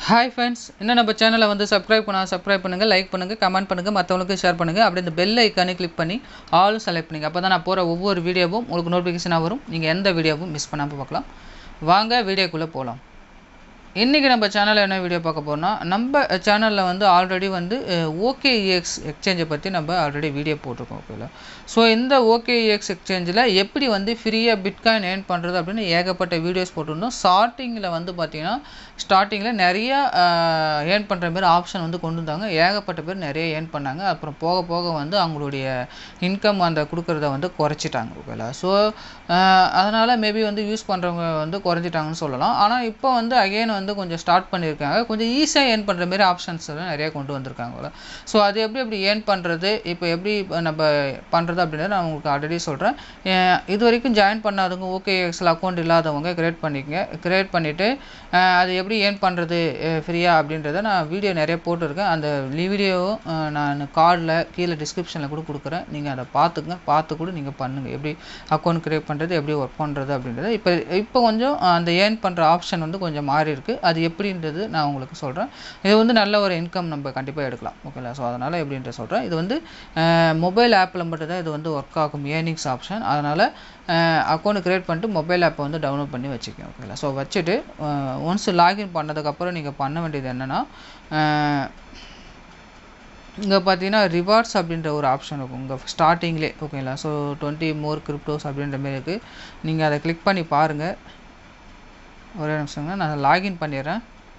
hi friends இன்னும் நம்ம சேனலை வந்து சப்ஸ்கிரைப் பண்ணால் சப்ஸ்கிரைப் பண்ணுங்கள் லைக் பண்ணுங்கள் கமெண்ட் பண்ணுங்கள் மற்றவங்களுக்கு ஷேர் பண்ணுங்கள் அப்படி இந்த பெல் ஐக்கானே கிளிக் பண்ணி ஆலும் செலக்ட் பண்ணுங்கள் அப்போ தான் நான் போகிற ஒவ்வொரு வீடியோவும் உங்களுக்கு நோட்டிஃபிகேஷனாக வரும் நீங்கள் எந்த வீடியோவும் மிஸ் பண்ணாமல் பார்க்கலாம் வாங்க வீடியோக்குள்ளே போகலாம் இன்றைக்கி நம்ம சேனலில் என்ன வீடியோ பார்க்க போகிறோம்னா நம்ம சேனலில் வந்து ஆல்ரெடி வந்து ஓகேஇஎக்ஸ் எக்ஸ்சேஞ்சை பற்றி நம்ம ஆல்ரெடி வீடியோ போட்டிருக்கோம் ஓகேங்களா ஸோ இந்த ஓகேஇஎக்ஸ் எக்ஸ்சேஞ்சில் எப்படி வந்து ஃப்ரீயாக பிட்காயின் ஏர்ன் பண்ணுறது அப்படின்னு ஏகப்பட்ட வீடியோஸ் போட்டிருந்தோம் ஸ்டார்டிங்கில் வந்து பார்த்திங்கன்னா ஸ்டார்டிங்கில் நிறைய ஏர்ன் பண்ணுற மாதிரி ஆப்ஷன் வந்து கொண்டு வந்தாங்க ஏகப்பட்ட பேர் நிறைய ஏர்ன் பண்ணாங்க அப்புறம் போக போக வந்து அவங்களுடைய இன்கம் அந்த கொடுக்குறத வந்து குறைச்சிட்டாங்க ஓகேங்களா ஸோ அதனால் மேபி வந்து யூஸ் பண்ணுறவங்க வந்து குறைஞ்சிட்டாங்கன்னு சொல்லலாம் ஆனால் இப்போ வந்து அகெயின் வந்து கொஞ்சம் ஸ்டார்ட் பண்ணியிருக்காங்க கொஞ்சம் ஈஸியாக ஏர்ன் பண்ணுற மாதிரி ஆப்ஷன்ஸ் எல்லாம் நிறைய கொண்டு வந்திருக்காங்க ஸோ அது எப்படி எப்படி ஏர்ன் பண்ணுறது இப்போ எப்படி நம்ம பண்ணுறது அப்படின்றத நான் உங்களுக்கு ஆல்ரெடி சொல்கிறேன் இது வரைக்கும் ஜாயின் பண்ணாதவங்க ஓகே எக்ஸல் அக்கௌண்ட் இல்லாதவங்க க்ரியேட் பண்ணிக்கங்க க்ரியேட் பண்ணிவிட்டு அது எப்படி ஏர்ன் பண்ணுறது ஃப்ரீயாக அப்படின்றத நான் வீடியோ நிறைய போட்டிருக்கேன் அந்த வீடியோவும் நான் கார்டில் கீழே டிஸ்கிரிப்ஷனில் கூட கொடுக்குறேன் நீங்கள் அதை பார்த்துங்க பார்த்து கூட நீங்கள் பண்ணுங்கள் எப்படி அக்கௌண்ட் க்ரியேட் பண்ணுறது எப்படி ஒர்க் பண்ணுறது அப்படின்றத இப்போ இப்போ கொஞ்சம் அந்த ஏர்ன் பண்ணுற ஆப்ஷன் வந்து கொஞ்சம் மாறி இருக்குது அது எப்படின்றது நான் உங்களுக்கு சொல்கிறேன் இது வந்து நல்ல ஒரு இன்கம் நம்ம கண்டிப்பாக எடுக்கலாம் ஓகேங்களா ஸோ அதனால் எப்படின்ற சொல்கிறேன் இது வந்து மொபைல் ஆப்பில் மட்டும் தான் இது வந்து ஒர்க் ஆகும் ஏர்னிங்ஸ் ஆப்ஷன் அதனால் அக்கௌண்ட் க்ரியேட் பண்ணிட்டு மொபைல் ஆப்பை வந்து டவுன்லோட் பண்ணி வச்சுக்கோங்க ஓகேங்களா ஸோ வச்சுட்டு ஒன்ஸ் லாகின் பண்ணதுக்கப்புறம் நீங்கள் பண்ண வேண்டியது என்னென்னா இங்கே பார்த்தீங்கன்னா ரிவார்ட்ஸ் அப்படின்ற ஒரு ஆப்ஷன் இருக்கும் உங்கள் ஸ்டார்டிங்லே ஓகேங்களா ஸோ டுவெண்ட்டி மோர் கிரிப்டோஸ் அப்படின்ற மாதிரி இருக்குது நீங்கள் அதை கிளிக் பண்ணி பாருங்கள் ஒரே நிமிஷங்க நான் லாகின் பண்ணிடுறேன்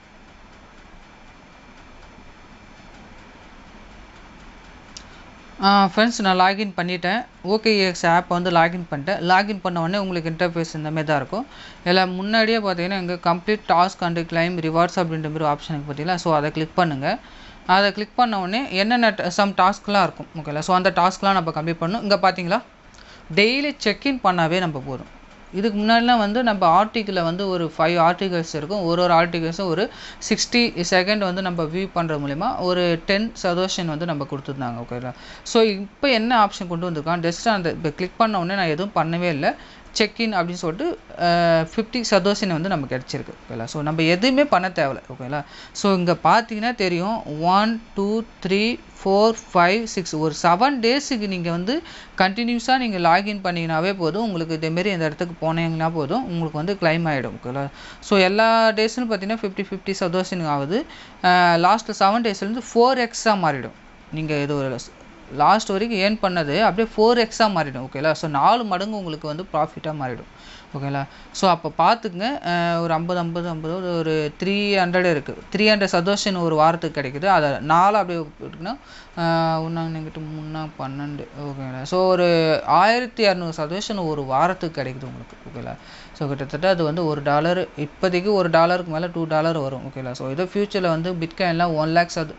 ஃப்ரெண்ட்ஸ் நான் லாகின் பண்ணிட்டேன் ஓகேஎக்ஸ் ஆப் வந்து லாகின் பண்ணிட்டேன் லாகின் பண்ண உடனே உங்களுக்கு இன்டர்ஃபேஸ் இந்த மாதிரி தான் இருக்கும் இதில் முன்னாடியே பார்த்தீங்கன்னா இங்கே complete task and claim rewards அப்படின்ற மாதிரி ஆப்ஷனுக்கு பார்த்தீங்களா ஸோ அதை கிளிக் பண்ணுங்கள் அதை கிளிக் பண்ண உடனே என்னென்ன சம் டாஸ்க்லாம் இருக்கும் ஓகேங்களா ஸோ அந்த டாஸ்க்லாம் நம்ம கம்ப்ளீட் பண்ணணும் இங்கே பார்த்தீங்களா டெய்லி செக்இன் பண்ணாவே நம்ம போதும் இதுக்கு முன்னாடிலாம் வந்து நம்ம ஆர்டிக்கிளில் வந்து ஒரு ஃபைவ் ஆர்டிகல்ஸ் இருக்கும் ஒரு ஒரு ஆர்டிகல்ஸும் ஒரு சிக்ஸ்டி செகண்ட் வந்து நம்ம வியூ பண்ணுற மூலிமா ஒரு டென் சதோஷன் வந்து நம்ம கொடுத்துருந்தாங்க ஓகேங்களா ஸோ இப்போ என்ன ஆப்ஷன் கொண்டு வந்திருக்கான் ஜஸ்ட் அந்த இப்போ கிளிக் பண்ண உடனே நான் எதுவும் பண்ணவே இல்லை செக்இன் அப்படின்னு சொல்லிட்டு ஃபிஃப்டி சதோஷன் வந்து நமக்கு கிடச்சிருக்கு ஓகேங்களா ஸோ நம்ம எதுவுமே பண்ண தேவையில்ல ஓகேங்களா ஸோ இங்கே பார்த்தீங்கன்னா தெரியும் one two three four five six ஒரு செவன் டேஸுக்கு நீங்கள் வந்து கண்டினியூஸாக நீங்கள் லாகின் பண்ணிங்கனாவே போதும் உங்களுக்கு இதேமாரி இந்த இடத்துக்கு போனீங்கன்னா போதும் உங்களுக்கு வந்து கிளைம் ஆகிடும் ஓகேங்களா ஸோ எல்லா டேஸ்னு பார்த்தீங்கன்னா ஃபிஃப்டி ஃபிஃப்டி சதோஷன் ஆகுது லாஸ்ட்டு செவன் டேஸ்லேருந்து ஃபோர் எக்ஸாக மாறிடும் நீங்கள் இது ஒரு லாஸ்ட் வரைக்கும் ஏர்ன் பண்ணது அப்படியே ஃபோர் எக்ஸாக மாறிடும் ஓகேங்களா ஸோ நாலு மடங்கு உங்களுக்கு வந்து ப்ராஃபிட்டாக மாறிடும் ஓகேங்களா ஸோ அப்போ பார்த்துக்குங்க ஒரு ஐம்பது ஐம்பது ஐம்பது ஒரு த்ரீ ஹண்ட்ரட் இருக்குது த்ரீ ஹண்ட்ரட் சதோஷன் ஒரு வாரத்துக்கு கிடைக்குது அதை நாலு அப்படியே போட்டுக்குன்னா ஒன்றா எங்கிட்ட மூணா பன்னெண்டு ஓகேங்களா ஸோ ஒரு ஆயிரத்தி இரநூறு சதோஷன் ஒரு வாரத்துக்கு கிடைக்குது உங்களுக்கு ஓகேங்களா ஸோ கிட்டத்தட்ட அது வந்து ஒரு டாலர் இப்போதைக்கு ஒரு டாலருக்கு மேலே டூ டாலர் வரும் ஓகேங்களா ஸோ இதோ ஃப்யூச்சரில் வந்து பிட்காயின்லாம் ஒன் லேக்ஸ் அது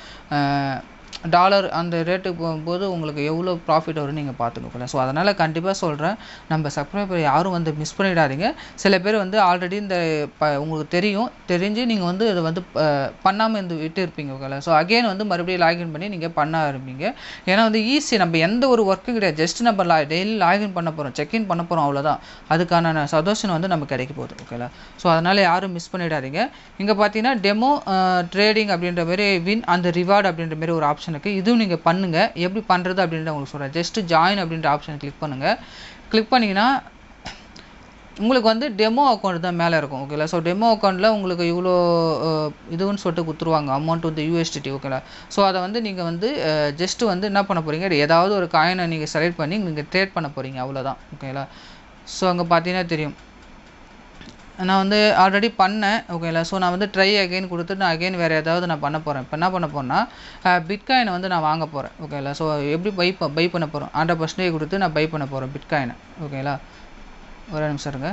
டாலர் அந்த ரேட்டுக்கு போகும்போது உங்களுக்கு எவ்வளோ ப்ராஃபிட் வரும்னு நீங்கள் பார்த்துக்கோங்க ஸோ அதனால் கண்டிப்பாக சொல்கிறேன் நம்ம சப்ஸ்கிரைபர் யாரும் வந்து மிஸ் பண்ணிடாதீங்க சில பேர் வந்து ஆல்ரெடி இந்த ப உங்களுக்கு தெரியும் தெரிஞ்சு நீங்கள் வந்து இதை வந்து பண்ணாமல் இருந்து விட்டு இருப்பீங்க ஓகேங்களா ஸோ அகெயின் வந்து மறுபடியும் லாகின் பண்ணி நீங்கள் பண்ண ஆரம்பிங்க ஏன்னா வந்து ஈஸி நம்ம எந்த ஒரு ஒர்க்கும் கிடையாது ஜஸ்ட் நம்ம லா டெய்லி லாகின் பண்ண போகிறோம் செக்இன் பண்ண போகிறோம் அவ்வளோதான் அதுக்கான சதோஷன் வந்து நம்ம கிடைக்க போகுது ஓகேங்களா ஸோ அதனால் யாரும் மிஸ் பண்ணிடாதீங்க இங்கே பார்த்தீங்கன்னா டெமோ ட்ரேடிங் அப்படின்ற மாதிரி வின் அந்த ரிவார்டு அப்படின்ற மாதிரி ஒரு ஆப்ஷன் இருக்குது இதுவும் நீங்கள் பண்ணுங்கள் எப்படி பண்ணுறது அப்படின்றத உங்களுக்கு சொல்கிறேன் ஜஸ்ட்டு ஜாயின் அப்படின்ற ஆப்ஷன் கிளிக் பண்ணுங்கள் கிளிக் பண்ணிங்கன்னா உங்களுக்கு வந்து டெமோ அக்கௌண்ட் தான் மேலே இருக்கும் ஓகேங்களா ஸோ டெமோ அக்கௌண்ட்டில் உங்களுக்கு இவ்வளோ இதுன்னு சொல்லிட்டு கொடுத்துருவாங்க அமௌண்ட் வந்து யூஎஸ்டிடி ஓகேங்களா ஸோ அதை வந்து நீங்கள் வந்து ஜஸ்ட்டு வந்து என்ன பண்ண போகிறீங்க ஏதாவது ஒரு காயினை நீங்கள் செலக்ட் பண்ணி நீங்கள் ட்ரேட் பண்ண போகிறீங்க அவ்வளோதான் ஓகேங்களா ஸோ அங்கே பார்த்தீங்கன்னா தெரியும் நான் வந்து ஆல்ரெடி பண்ணேன் ஓகேங்களா ஸோ நான் வந்து ட்ரை அகைன் கொடுத்துட்டு நான் அகைன் வேறு ஏதாவது நான் பண்ண போகிறேன் இப்போ என்ன பண்ண போகிறேன்னா பிட்காயினை வந்து நான் வாங்க போகிறேன் ஓகேங்களா ஸோ எப்படி பை பை பண்ண போகிறோம் ஹண்ட்ரட் பர்சன்டேஜ் கொடுத்து நான் பை பண்ண போகிறேன் பிட்காயினை ஓகேங்களா ஒரு நிமிஷம் இருங்க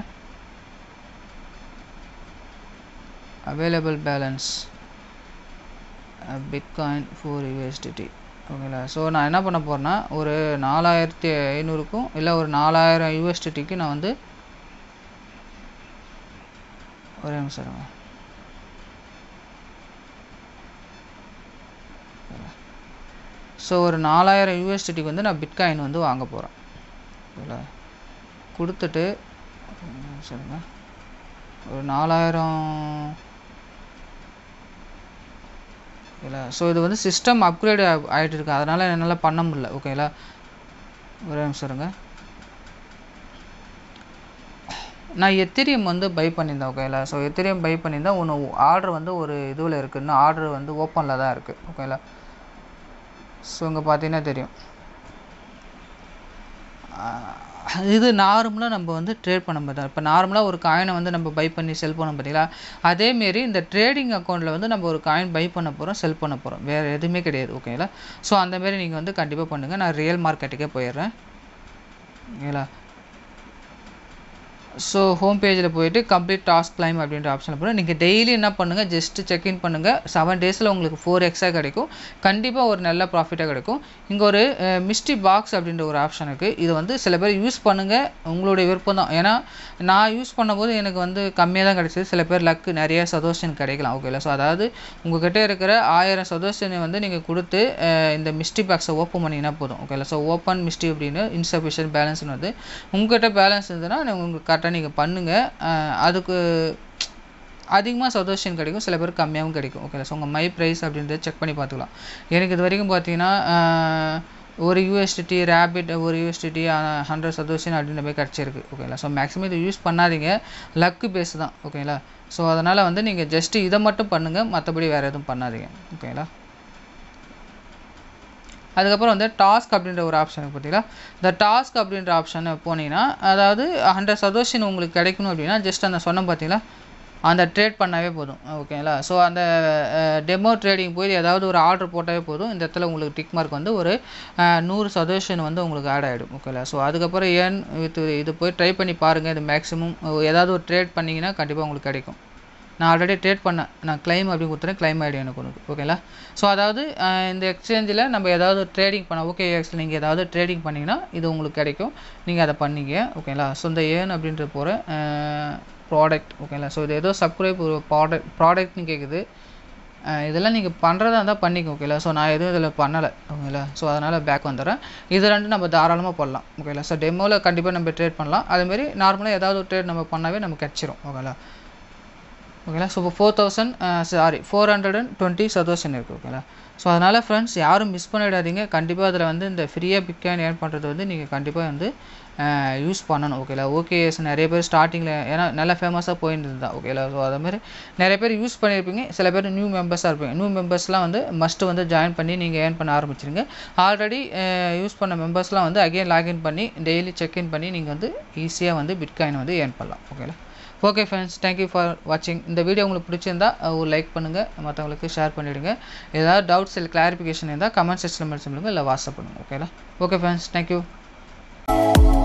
available balance bitcoin four USDT ஓகேங்களா ஸோ நான் என்ன பண்ண போகிறேன்னா ஒரு நாலாயிரத்தி ஐநூறுக்கும் இல்லை ஒரு நாலாயிரம் யூஎஸ்டிடிக்கு நான் வந்து ஒரே நிமிஷம் இருங்க ஸோ ஒரு நாலாயிரம் யூஎஸ்டிக்கு வந்து நான் பிட்காயின் வந்து வாங்க போகிறேன் ஓகேங்களா கொடுத்துட்டு சொல்லுங்கள் ஒரு நாலாயிரம் ஓகேங்களா ஸோ இது வந்து சிஸ்டம் அப்கிரேட் ஆகிட்டு இருக்கு அதனால் என்னால் பண்ண முடியல ஓகேங்களா ஒரே நிமிஷம் இருங்க நான் எத்திரியம் வந்து பை பண்ணியிருந்தேன் ஓகேங்களா ஸோ எத்திரியம் பை பண்ணியிருந்தேன் ஒன்று ஆர்டர் வந்து ஒரு இதுவில் இருக்குது இன்னும் ஆர்டர் வந்து ஓப்பனில் தான் இருக்குது ஓகேங்களா ஸோ இங்கே பார்த்தீங்கன்னா தெரியும் இது நார்மலாக நம்ம வந்து ட்ரேட் பண்ண மாதிரி இப்போ நார்மலாக ஒரு காயினை வந்து நம்ம பை பண்ணி செல் பண்ண பார்த்தீங்களா அதேமாரி இந்த ட்ரேடிங் அக்கௌண்ட்டில் வந்து நம்ம ஒரு காயின் பை பண்ண போகிறோம் செல் பண்ண போகிறோம் வேறு எதுவுமே கிடையாது ஓகேங்களா ஸோ அந்தமாரி நீங்கள் வந்து கண்டிப்பாக பண்ணுங்கள் நான் ரியல் மார்க்கெட்டுக்கே போயிடுறேன் ஓகேங்களா ஸோ ஹோம் பேஜில் போயிட்டு கம்ப்ளீட் டாஸ்க் கிளைம் அப்படின்ற ஆப்ஷனில் போய் நீங்கள் டெய்லி என்ன பண்ணுங்கள் ஜஸ்ட்டு செக்இன் பண்ணுங்கள் செவன் டேஸில் உங்களுக்கு ஃபோர் எக்ஸாக கிடைக்கும் கண்டிப்பாக ஒரு நல்ல ப்ராஃபிட்டாக கிடைக்கும் இங்கே ஒரு மிஸ்டி பாக்ஸ் அப்படின்ற ஒரு ஆப்ஷன் இருக்குது இது வந்து சில பேர் யூஸ் பண்ணுங்கள் உங்களுடைய விருப்பம் தான் ஏன்னா நான் யூஸ் பண்ணும்போது எனக்கு வந்து கம்மியாக தான் கிடைச்சிது சில பேர் லக்கு நிறைய சதோஷன் கிடைக்கலாம் ஓகேல ஸோ அதாவது உங்கள்கிட்ட இருக்கிற ஆயிரம் சதோஷனை வந்து நீங்கள் கொடுத்து இந்த மிஸ்டி பாக்ஸை ஓப்பன் பண்ணிங்கன்னா போதும் ஓகேல ஸோ ஓப்பன் மிஸ்டி அப்படின்னு இன்சஃபிஷியன்ட் பேலன்ஸ்னு வந்து உங்கள்கிட்ட பேலன்ஸ் இருந்ததுன்னா உங்களுக்கு கரெக்டாக நீங்கள் பண்ணுங்கள் அதுக்கு அதிகமாக சதோஷன் கிடைக்கும் சில பேர் கம்மியாகவும் கிடைக்கும் ஓகே ஸோ உங்கள் மை ப்ரைஸ் அப்படின்றத செக் பண்ணி பார்த்துக்கலாம் எனக்கு இது வரைக்கும் பார்த்தீங்கன்னா ஒரு யூஎஸ்டிடி ரேபிட் ஒரு யூஎஸ்டிடி ஹண்ட்ரட் சதோஷன் அப்படின்ற மாதிரி கிடச்சிருக்கு ஓகேங்களா ஸோ மேக்ஸிமம் இதை யூஸ் பண்ணாதீங்க லக்கு பேஸ் தான் ஓகேங்களா ஸோ அதனால் வந்து நீங்கள் ஜஸ்ட்டு இதை மட்டும் பண்ணுங்கள் மற்றபடி வேறு எதுவும் பண்ணாதீங்க ஓகேங்களா அதுக்கப்புறம் வந்து டாஸ்க் அப்படின்ற ஒரு ஆப்ஷன் பார்த்தீங்களா இந்த டாஸ்க் அப்படின்ற ஆப்ஷனை போனீங்கன்னா அதாவது ஹண்ட்ரட் சதோஷன் உங்களுக்கு கிடைக்கணும் அப்படின்னா ஜஸ்ட் அந்த சொன்ன பார்த்தீங்களா அந்த ட்ரேட் பண்ணாவே போதும் ஓகேங்களா ஸோ அந்த டெமோ ட்ரேடிங் போய் ஏதாவது ஒரு ஆர்டர் போட்டாவே போதும் இந்த இடத்துல உங்களுக்கு டிக் மார்க் வந்து ஒரு நூறு சதோஷன் வந்து உங்களுக்கு ஆட் ஆகிடும் ஓகேங்களா ஸோ அதுக்கப்புறம் ஏன் வித் இது போய் ட்ரை பண்ணி பாருங்கள் இது மேக்ஸிமம் ஏதாவது ஒரு ட்ரேட் பண்ணிங்கன்னா கண்டிப்பாக உங்களுக்கு கிடைக்கும் நான் ஆல்ரெடி ட்ரேட் பண்ணேன் நான் கிளைம் அப்படி கொடுத்துறேன் கிளைம் ஐடி எனக்கு ஒன்று ஓகேங்களா ஸோ அதாவது இந்த எக்ஸ்சேஞ்சில் நம்ம ஏதாவது ட்ரேடிங் பண்ண ஓகே எக்ஸில் நீங்கள் ஏதாவது ட்ரேடிங் பண்ணிங்கன்னா இது உங்களுக்கு கிடைக்கும் நீங்கள் அதை பண்ணிங்க ஓகேங்களா ஸோ இந்த ஏன் அப்படின்ற போகிற ப்ராடக்ட் ஓகேங்களா ஸோ இது ஏதோ சப்ஸ்கிரைப் ஒரு ப்ராடக்ட் ப்ராடக்ட்னு கேட்குது இதெல்லாம் நீங்கள் பண்ணுறதா இருந்தால் பண்ணிக்க ஓகேங்களா ஸோ நான் எதுவும் இதில் பண்ணலை ஓகேங்களா ஸோ அதனால் பேக் வந்துடுறேன் இது ரெண்டு நம்ம தாராளமாக பண்ணலாம் ஓகேங்களா ஸோ டெமோவில் கண்டிப்பாக நம்ம ட்ரேட் பண்ணலாம் அதேமாரி நார்மலாக ஏதாவது ஒரு ட்ரேட் நம்ம பண்ணாவே நமக்கு கிடச்சிரும் ஓகேங்களா ஓகேங்களா ஸோ இப்போ four thousand sorry four hundred and twenty சதோஷன் இருக்குது ஓகேங்களா ஸோ அதனால் ஃப்ரெண்ட்ஸ் யாரும் மிஸ் பண்ணிடாதீங்க கண்டிப்பாக அதில் வந்து இந்த ஃப்ரீயாக பிக்காயின் ஏர்ன் பண்ணுறது வந்து நீங்கள் கண்டிப்பாக வந்து யூஸ் பண்ணணும் ஓகேலா ஓகேஎஸ் நிறைய பேர் ஸ்டார்டிங்கில் ஏன்னா நல்லா ஃபேமஸாக போயிருந்தது தான் ஓகேலா ஸோ அதேமாதிரி நிறைய பேர் யூஸ் பண்ணியிருப்பீங்க சில பேர் நியூ மெம்பர்ஸாக இருப்பீங்க நியூ மெம்பர்ஸ்லாம் வந்து மஸ்ட்டு வந்து ஜாயின் பண்ணி நீங்கள் ஏர்ன் பண்ண ஆரம்பிச்சிருங்க ஆல்ரெடி யூஸ் பண்ண மெம்பர்ஸ்லாம் வந்து அகைன் லாகின் பண்ணி டெய்லி செக்இன் பண்ணி நீங்கள் வந்து ஈஸியாக வந்து பிட்காயின் வந்து ஏர்ன் பண்ணலாம் ஓகேலா ஓகே ஃப்ரெண்ட்ஸ் தேங்க்யூ ஃபார் வாட்சிங் இந்த வீடியோ உங்களுக்கு பிடிச்சிருந்தா ஒரு லைக் பண்ணுங்கள் மற்றவங்களுக்கு ஷேர் பண்ணிவிடுங்க ஏதாவது டவுட்ஸ் இல்லை கிளாரிஃபிகேஷன் இருந்தால் கமெண்ட் செக்ஷனில் மென்ஷன் பண்ணுங்கள் இல்லை வாட்ஸ்அப் பண்ணுங்கள் ஓகேலா ஓகே ஃப்ரெண்ட்ஸ் தேங்க்யூ